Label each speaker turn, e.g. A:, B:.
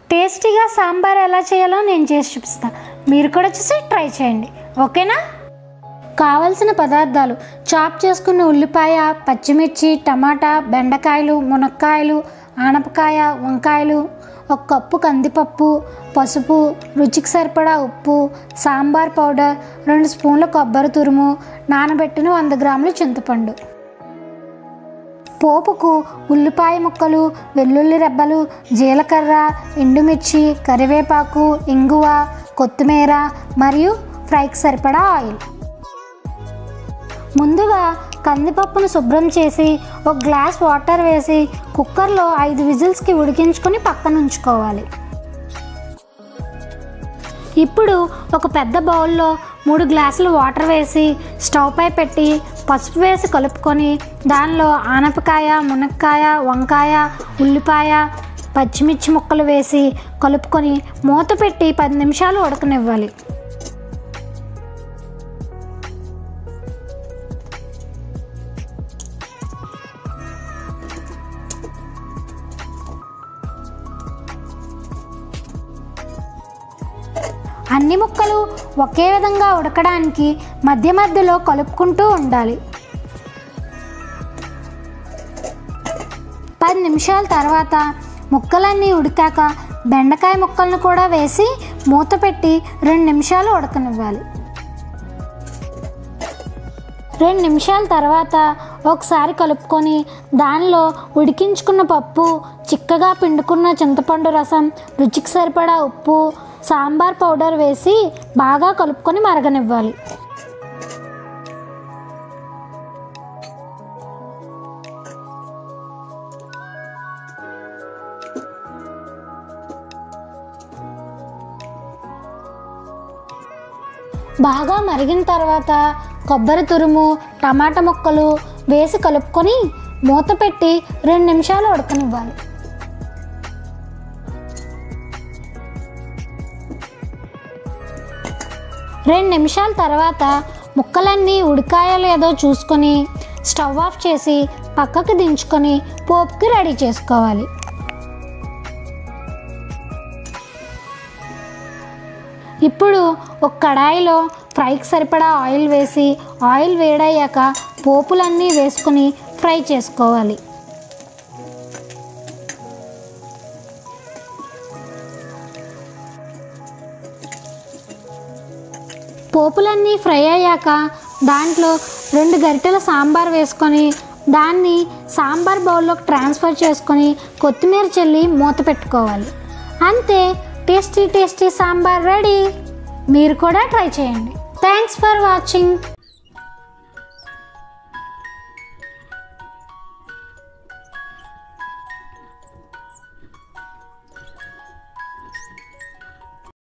A: టేస్టీగా సాంబార్ ఎలా చేయాలో నేను చేసి చూపిస్తాను మీరు కూడా చూసి ట్రై చేయండి ఓకేనా కావలసిన పదార్థాలు చాప్ చేసుకున్న ఉల్లిపాయ పచ్చిమిర్చి టమాటా బెండకాయలు మునక్కాయలు ఆనపకాయ వంకాయలు ఒక కప్పు కందిపప్పు పసుపు రుచికి సరిపడా ఉప్పు సాంబార్ పౌడర్ రెండు స్పూన్ల కొబ్బరి తురుము నానబెట్టిన వంద గ్రాముల చింతపండు పోపుకు ఉల్లిపాయ ముక్కలు వెల్లుల్లి రెబ్బలు జీలకర్ర ఎండుమిర్చి కరివేపాకు ఇంగువ కొత్తిమీర మరియు ఫ్రైకి సరిపడా ఆయిల్ ముందుగా కందిపప్పును శుభ్రం చేసి ఒక గ్లాస్ వాటర్ వేసి కుక్కర్లో ఐదు విజిల్స్కి ఉడికించుకొని పక్కన ఉంచుకోవాలి ఇప్పుడు ఒక పెద్ద బౌల్లో మూడు గ్లాసులు వాటర్ వేసి స్టవ్ పై పెట్టి పసుపు వేసి కలుపుకొని దానిలో ఆనపకాయ మునక్కాయ వంకాయ ఉల్లిపాయ పచ్చిమిర్చి ముక్కలు వేసి కలుపుకొని మూత పెట్టి పది నిమిషాలు ఉడకనివ్వాలి అన్ని ముక్కలు ఒకే విధంగా ఉడకడానికి మధ్య మధ్యలో కలుపుకుంటూ ఉండాలి పది నిమిషాల తర్వాత ముక్కలన్నీ ఉడికాక బెండకాయ ముక్కలను కూడా వేసి మూత పెట్టి రెండు నిమిషాలు ఉడకనివ్వాలి రెండు నిమిషాల తర్వాత ఒకసారి కలుపుకొని దానిలో ఉడికించుకున్న పప్పు చిక్కగా పిండుకున్న చింతపండు రసం రుచికి సరిపడా ఉప్పు సాంబార్ పౌడర్ వేసి బాగా కలుపుకొని మరగనివ్వాలి బాగా మరిగిన తర్వాత కొబ్బరి తురుము టమాటా ముక్కలు వేసి కలుపుకొని మూత పెట్టి రెండు నిమిషాలు ఉడకనివ్వాలి రెండు నిమిషాల తర్వాత ముక్కలన్నీ ఉడికాయో లేదో చూసుకొని స్టవ్ ఆఫ్ చేసి పక్కకు దించుకొని పోపుకి రెడీ చేసుకోవాలి ఇప్పుడు ఒక కడాయిలో ఫ్రైకి సరిపడా ఆయిల్ వేసి ఆయిల్ వేడయ్యాక పోపులన్నీ వేసుకొని ఫ్రై చేసుకోవాలి పోపులన్నీ ఫ్రై అయ్యాక దాంట్లో రెండు గరిటెల సాంబార్ వేసుకొని దాన్ని సాంబార్ బౌల్లోకి ట్రాన్స్ఫర్ చేసుకొని కొత్తిమీర చల్లి మూత పెట్టుకోవాలి అంతే టేస్టీ టేస్టీ సాంబార్ రెడీ మీరు కూడా ట్రై చేయండి థ్యాంక్స్ ఫర్ వాచింగ్